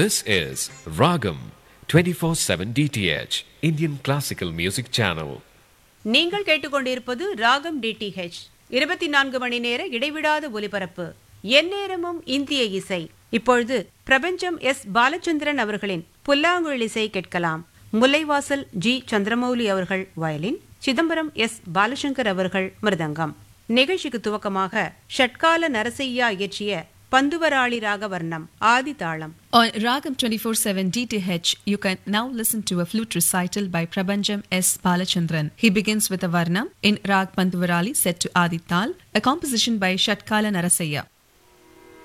This is Ragam 24/7 DTH Indian Classical Music Channel. நீங்கள் கேட்டுக்கொண்டிருப்பது ராகம் டிடிஹெச் இருபத்தி நான்கு மணி நேர இடைவிடாத ஒலிபரப்பு எந்நேரமும் இந்திய இசை இப்பொழுது பிரபஞ்சம் எஸ் பாலச்சந்திரன் அவர்களின் புல்லாங்குழல் இசை கேட்கலாம் முல்லைவாசல் ஜி சந்திரமௌலி அவர்கள் வயலின் சிதம்பரம் எஸ் பாலசங்கர் அவர்கள் மிருதங்கம் நிகழ்ச்சிக்கு துவக்கமாக ஷட்கால நரசையா இயற்றிய பந்துவராளி ராகவர்ணம் ஆதி தாளம் On Ragam 24/7 DTH, you can now listen to a flute recital by Prabhanjam S. Balachandran. He begins with a varnam in Rag Panduvarali set to Adi Tal, a composition by Shatkala Narasaya.